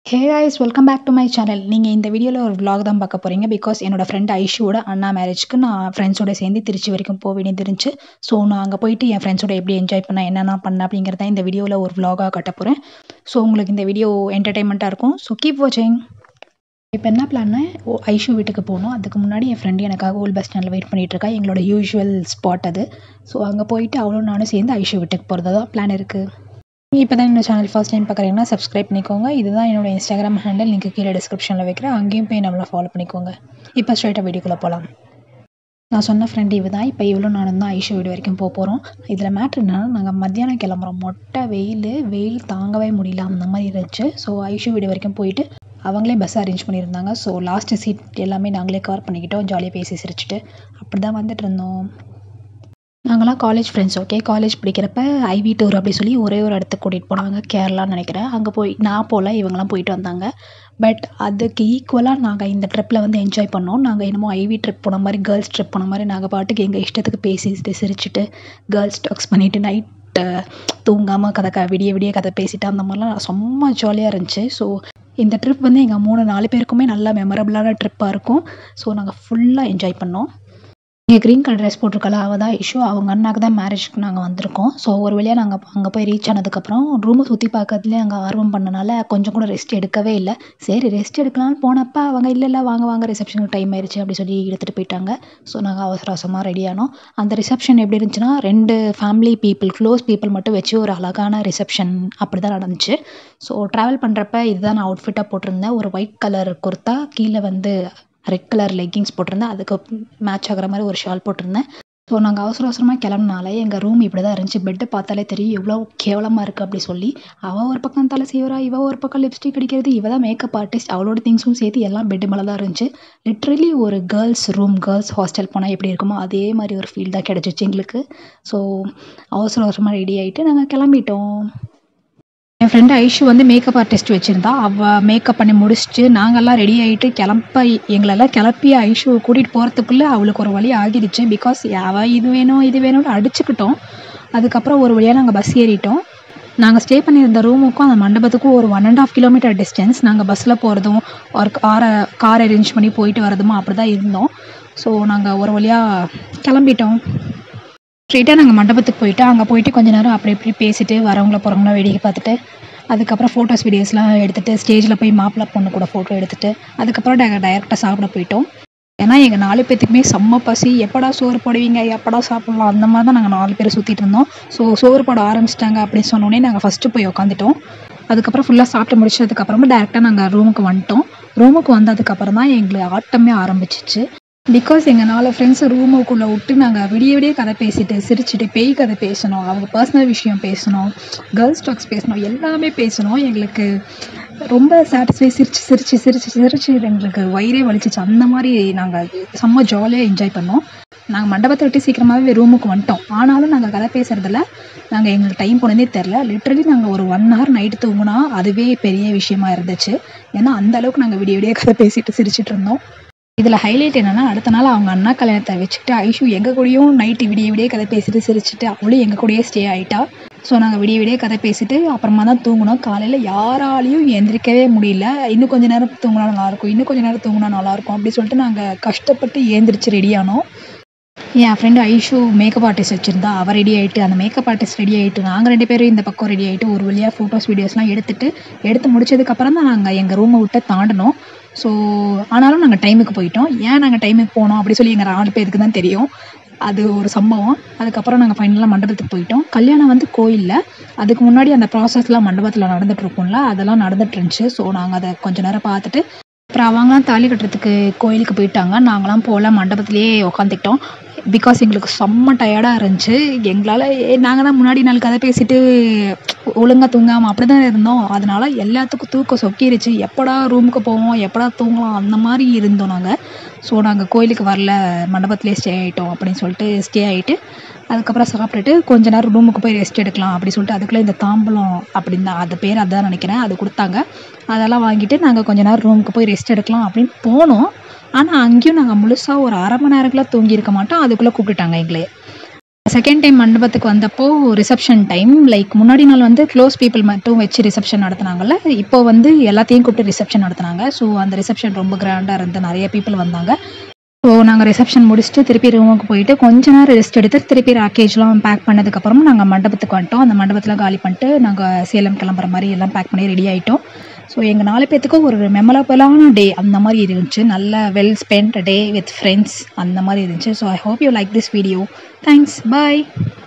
hey guys welcome back to my channel நீங்கள் இந்த வீடியோவில் ஒரு vlog தான் பார்க்க போகிறீங்க பிகாஸ் என்னோட ஃப்ரெண்ட் ஐஷுவோட அண்ணா மேரேஜ்க்கு நான் ஃப்ரெண்ட்ஸோட சேர்ந்து திருச்சி வரைக்கும் போக வேண்டியது இருந்துச்சு ஸோ நான் அங்கே போயிட்டு என் ஃப்ரெண்ட்ஸோட எப்படி என்ஜாய் பண்ணேன் என்னென்ன பண்ணேன் அப்படிங்கிறத இந்த வீடியோவில் ஒரு vlog-ஆ கட்ட போகிறேன் ஸோ உங்களுக்கு இந்த வீடியோ என்டர்டைன்மெண்ட்டாக இருக்கும் ஸோ கீப் வாட்சிங் இப்போ என்ன பிளான்னா ஐஷு வீட்டுக்கு போகணும் அதுக்கு முன்னாடி என் ஃப்ரெண்டு எனக்காக ஓல்ட் பஸ் ஸ்டாண்டில் வெயிட் பண்ணிட்டு இருக்கா எங்களோட யூஷுவல் ஸ்பாட் அது ஸோ அங்கே போயிட்டு அவளும் நானும் சேர்ந்து ஐஷு வீட்டுக்கு போகிறது தான் பிளான் இருக்குது நீங்கள் இப்போ தான் என்னோட சேனல் ஃபர்ஸ்ட் டைம் பார்க்குறீங்கன்னா சப்ஸ்கிரைப் பண்ணிக்கோங்க இதுதான் என்னோட இன்ஸ்டாகிராம் ஹேண்டில் லிங்க் கீழே டிஸ்கிரிப்ஷனில் வைக்கிறேன் அங்கேயும் போய் நம்மளை ஃபாலோ பண்ணிக்கோங்க இப்போ ஸ்ட்ரைட்டாக வீடியோக்குள்ளே போகலாம் நான் சொன்ன ஃப்ரெண்ட் இவ தான் இப்போ இவ்வளோ நானும் தான் ஐஷு வீடு வரைக்கும் போக போகிறோம் இதில் மேட்ரு என்னன்னா நாங்கள் மத்தியானம் கிளம்புறோம் மொட்டை வெயில் வெயில் தாங்கவே முடியல அந்த மாதிரி இருந்துச்சு ஸோ ஐஷு வீடு வரைக்கும் போயிட்டு அவங்களே பஸ் அரேஞ்ச் பண்ணியிருந்தாங்க ஸோ லாஸ்ட்டு சீட் எல்லாமே நாங்களே கவர் பண்ணிக்கிட்டோம் ஜாலியாக பேசி சிரிச்சிட்டு அப்படி தான் வந்துட்டு இருந்தோம் நாங்களாம் காலேஜ் ஃப்ரெண்ட்ஸ் ஓகே காலேஜ் படிக்கிறப்ப ஐவி டூர் அப்படி சொல்லி ஒரே ஒரு இடத்துக்கு கூட்டிகிட்டு போனாங்க கேரளான்னு நினைக்கிறேன் அங்கே போய் நான் போகல இவங்கெல்லாம் போயிட்டு வந்தாங்க பட் அதுக்கு ஈக்குவலாக நாங்கள் இந்த ட்ரிப்பில் வந்து என்ஜாய் பண்ணோம் நாங்கள் என்னமோ ஐவி ட்ரிப் போன மாதிரி கேர்ள்ஸ் ட்ரிப் போன மாதிரி நாங்கள் பாட்டுக்கு எங்கள் இஷ்டத்துக்கு பேசிட்டு சிரிச்சிட்டு கேர்ள்ஸ் டாக்ஸ் பண்ணிவிட்டு நைட்டு தூங்காமல் கதை க விடிய விடிய கதை பேசிட்டு அந்த மாதிரிலாம் செம்ம ஜாலியாக இருந்துச்சு ஸோ இந்த ட்ரிப் வந்து எங்கள் மூணு நாலு பேருக்குமே நல்லா மெமரபுளான ட்ரிப்பாக இருக்கும் ஸோ நாங்கள் ஃபுல்லாக என்ஜாய் பண்ணோம் இங்கே க்ரீன் கலர் ட்ரெஸ் போட்டிருக்கல அவள் தான் இஷ்யூ அவங்க அண்ணாக்கு தான் மேரேஜ்க்கு நாங்கள் வந்திருக்கோம் ஸோ ஒரு வழியாக நாங்கள் அங்கே போய் ரீச் ஆனதுக்கப்புறம் ரூமை சுற்றி பார்க்கறதுலேயே அங்கே ஆர்வம் பண்ணனால கொஞ்சம் கூட ரெஸ்ட் எடுக்கவே இல்லை சரி ரெஸ்ட் எடுக்கலாம்னு போனப்போ அவங்க இல்லை இல்லை வாங்க வாங்க ரிசப்ஷனுக்கு டைம் ஆயிடுச்சு அப்படி சொல்லி எடுத்துகிட்டு போயிட்டாங்க ஸோ நாங்கள் அவசர அவசரமாக ரெடி ஆனோம் அந்த ரிசப்ஷன் எப்படி இருந்துச்சுன்னா ரெண்டு ஃபேமிலி பீப்புள் க்ளோஸ் பீப்புள் மட்டும் வச்சு ஒரு அழகான ரிசப்ஷன் அப்படி தான் நடந்துச்சு ஸோ ட்ராவல் பண்ணுறப்ப இதுதான் நான் அவுட்ஃபிட்டாக போட்டிருந்தேன் ஒரு ஒயிட் கலர் குர்த்தா கீழே வந்து ரெட் கலர் லெக்கிங்ஸ் போட்டிருந்தேன் அதுக்கு மேட்ச் ஆகிற மாதிரி ஒரு ஷால் போட்டிருந்தேன் ஸோ நாங்கள் அவசர அவசரமாக கிளம்புனாலே எங்கள் ரூம் இப்படி தான் இருந்துச்சு பெட்டு பார்த்தாலே தெரியும் எவ்வளோ கேவலமாக இருக்குது அப்படி சொல்லி அவள் ஒரு பக்கம் தலை செய்வரா இவ ஒரு பக்கம் லிப்ஸ்டிக் அடிக்கிறது இவ தான் மேக்கப் ஆர்டிஸ்ட் அவளோட திங்ஸும் சேர்த்து எல்லாம் பெட்டு மேலே தான் இருந்துச்சு லிட்ரலி ஒரு கேர்ள்ஸ் ரூம் கேர்ள்ஸ் ஹாஸ்டல் போனால் எப்படி இருக்குமோ அதே மாதிரி ஒரு ஃபீல் தான் கிடச்சிச்சு எங்களுக்கு ஸோ அவசர அவசரமாக ரெடி ஆகிட்டு நாங்கள் கிளம்பிட்டோம் என் ஃப்ரெண்டு ஐஷு வந்து மேக்கப் ஆர்டிஸ்ட் வச்சுருந்தா அவள் மேக்கப் பண்ணி முடிச்சுட்டு நாங்கள்லாம் ரெடி ஆகிட்டு கிளம்ப எங்களெல்லாம் கிளப்பி ஐஷுவை கூட்டிகிட்டு போகிறதுக்குள்ளே அவளுக்கு ஒரு வழி ஆகிடுச்சு பிகாஸ் அவள் இது வேணும் இது வேணும்னு அடிச்சுக்கிட்டோம் அதுக்கப்புறம் ஒரு வழியாக நாங்கள் பஸ் ஏறிட்டோம் நாங்கள் ஸ்டே பண்ணியிருந்த ரூமுக்கும் அந்த மண்டபத்துக்கும் ஒரு one and half kilometre distance நாங்கள் பஸ்ஸில் போகிறதும் ஒரு காரை கார் அரேஞ்ச் பண்ணி போயிட்டு வரதுமா அப்படி தான் இருந்தோம் ஸோ நாங்கள் ஒரு வழியாக கிளம்பிட்டோம் ஸ்ட்ரெயிட்டாக நாங்கள் மண்டபத்துக்கு போயிட்டு அங்கே போயிட்டு கொஞ்ச நேரம் அப்படி இப்படி பேசிட்டு வரவங்கள போகிறவங்கள வேடிக்கை பார்த்துட்டு அதுக்கப்புறம் ஃபோட்டோஸ் வீடியோஸ்லாம் எடுத்துகிட்டு ஸ்டேஜில் போய் மாப்பிள்ளை பொண்ணு கூட ஃபோட்டோ எடுத்துகிட்டு அதுக்கப்புறம் நாங்கள் டைரெக்டாக சாப்பிட போயிட்டோம் ஏன்னா எங்கள் நாலு பேத்துக்குமே செம்ம பசி எப்படா சோறு போடுவீங்க எப்படா சாப்பிட்லாம் அந்த மாதிரி தான் நாங்கள் நாலு பேர் சுற்றிட்டு இருந்தோம் ஸோ சோறு போட ஆரம்பிச்சிட்டாங்க அப்படின்னு சொன்னோடனே நாங்கள் ஃபஸ்ட்டு போய் உட்காந்துட்டோம் அதுக்கப்புறம் ஃபுல்லாக சாப்பிட்டு முடிச்சதுக்கப்புறமா டேரெக்டாக நாங்கள் ரூமுக்கு வந்துட்டோம் ரூமுக்கு வந்ததுக்கப்புறம் தான் எங்களுக்கு ஆட்டமே ஆரம்பிச்சிச்சு பிகாஸ் எங்கள் நாலு ஃப்ரெண்ட்ஸ் ரூமுக்குள்ளே விட்டு நாங்கள் விடிய விடிய கதை பேசிட்டு சிரிச்சுட்டு பேய் கதை பேசணும் அவங்க பர்சனல் விஷயம் பேசணும் கேர்ள்ஸ் டாக்ஸ் பேசணும் எல்லாமே பேசணும் எங்களுக்கு ரொம்ப சாட்டிஸ்ஃபை சிரிச்சு சிரிச்சு சிரிச்சு சிரிச்சு எங்களுக்கு வயிறே வலிச்சிச்சு அந்த மாதிரி நாங்கள் செம்ம ஜாலியாக என்ஜாய் பண்ணோம் நாங்கள் மண்டபத்தை விட்டு சீக்கிரமாகவே ரூமுக்கு வந்துட்டோம் ஆனாலும் நாங்கள் கதை பேசுகிறதுல நாங்கள் எங்களுக்கு டைம் போனதே தெரில லிட்ரலி நாங்கள் ஒரு ஒன் ஹவர் நைட்டு தூங்கினா அதுவே பெரிய விஷயமா இருந்துச்சு ஏன்னா அந்த அளவுக்கு நாங்கள் விடிய விடிய கதை பேசிட்டு சிரிச்சிட்டு இருந்தோம் இதில் ஹைலைட் என்னென்னா அடுத்த நாள் அவங்க அண்ணா கல்யாணத்தை வச்சுக்கிட்டு ஐஷு எங்கள் கூடயும் நைட்டு விடிய விடிய கதை பேசிட்டு சிரிச்சிட்டு அவளும் எங்கள் கூடயே ஸ்டே ஆகிட்டா ஸோ நாங்கள் விடிய விடிய கதை பேசிட்டு அப்புறமா தான் தூங்கினோம் காலையில் யாராலையும் எந்திரிக்கவே முடியல இன்னும் கொஞ்ச நேரம் தூங்கினா நல்லாயிருக்கும் இன்னும் கொஞ்ச நேரம் தூங்கினா நல்லாயிருக்கும் அப்படி சொல்லிட்டு நாங்கள் கஷ்டப்பட்டு ஏந்திரிச்சு ரெடியானோம் என் ஃப்ரெண்டு ஐஷு மேக்கப் ஆர்டிஸ்ட் வச்சுருந்தா அவள் ரெடி ஆகிட்டு அந்த மேக்கப் ஆர்டிஸ்ட் ரெடி ஆகிட்டு நாங்கள் ரெண்டு பேரும் இந்த பக்கம் ரெடி ஆகிட்டு ஒரு வழியாக ஃபோட்டோஸ் வீடியோஸ்லாம் எடுத்துகிட்டு எடுத்து முடிச்சதுக்கப்புறம் தான் நாங்கள் எங்கள் ரூமை விட்டு தாண்டினோம் ஸோ ஆனாலும் நாங்கள் டைமுக்கு போயிட்டோம் ஏன் நாங்கள் டைமுக்கு போனோம் அப்படி சொல்லி எங்கள் நாலு பேருக்கு தான் தெரியும் அது ஒரு சம்பவம் அதுக்கப்புறம் நாங்கள் ஃபைனலாக மண்டபத்துக்கு போயிட்டோம் கல்யாணம் வந்து கோயிலில் அதுக்கு முன்னாடி அந்த ப்ராசஸ்லாம் மண்டபத்தில் நடந்துட்டு இருக்கும்ல அதெல்லாம் நடந்துட்டு இருந்துச்சு ஸோ நாங்கள் அதை கொஞ்ச நேரம் பார்த்துட்டு அப்புறம் அவங்களாம் தாலி கட்டுறதுக்கு கோயிலுக்கு போயிட்டாங்க நாங்களாம் போகல மண்டபத்துலேயே உக்காந்துக்கிட்டோம் பிகாஸ் எங்களுக்கு செம்ம டயர்டாக இருந்துச்சு எங்களால் நாங்கள் தான் முன்னாடி நாள் கதை பேசிட்டு ஒழுங்காக தூங்காமல் அப்படி தான் இருந்தோம் அதனால எல்லாத்துக்கும் தூக்கம் சொக்கிருச்சு எப்படா ரூமுக்கு போவோம் எப்படா தூங்கலாம் அந்த மாதிரி இருந்தோம் நாங்கள் ஸோ நாங்கள் கோயிலுக்கு வரல மண்டபத்துலேயே ஸ்டே ஆகிட்டோம் அப்படின்னு சொல்லிட்டு ஸ்டே ஆகிட்டு அதுக்கப்புறம் சாப்பிட்டுட்டு கொஞ்ச நேரம் ரூமுக்கு போய் ரெஸ்ட் எடுக்கலாம் அப்படி சொல்லிட்டு அதுக்குள்ளே இந்த தாம்பலம் அப்படின்னு தான் அது பேர் அதான் நினைக்கிறேன் அது கொடுத்தாங்க அதெல்லாம் வாங்கிட்டு நாங்கள் கொஞ்ச நேரம் ரூமுக்கு போய் ரெஸ்ட் எடுக்கலாம் அப்படின்னு போனோம் ஆனால் அங்கேயும் நாங்கள் முழுசாக ஒரு அரை மணி நேரக்குள்ள தூங்கியிருக்க மாட்டோம் அதுக்குள்ளே கூப்பிட்டுட்டாங்க எங்களே செகண்ட் டைம் மண்டபத்துக்கு வந்தப்போ ரிசப்ஷன் டைம் லைக் முன்னாடி நாள் வந்து க்ளோஸ் பீப்புள் மட்டும் வச்சு ரிசப்ஷன் நடத்துனாங்கல்ல இப்போ வந்து எல்லாத்தையும் கூப்பிட்டு ரிசப்ஷன் நடத்துனாங்க ஸோ அந்த ரிசப்ஷன் ரொம்ப கிராண்டாக இருந்து நிறைய பீப்புள் வந்தாங்க ஸோ நாங்கள் ரிசப்ஷன் முடிச்சுட்டு திருப்பி ரூமுக்கு போயிட்டு கொஞ்ச நேரம் ரெஸ்ட் எடுத்து திருப்பி ராக்கேஜ்லாம் பேக் பண்ணதுக்கப்புறமா நாங்கள் மண்டபத்துக்கு வந்துட்டோம் அந்த மண்டபத்தில் காலி பண்ணிட்டு நாங்கள் சேலம் கிளம்புற மாதிரி எல்லாம் பேக் பண்ணி ரெடி ஆகிட்டோம் ஸோ எங்கள் நாலு பேத்துக்கும் ஒரு மெமரபிளான டே அந்த மாதிரி இருந்துச்சு நல்ல well spent day with friends அந்த மாதிரி இருந்துச்சு so I hope you like this video thanks bye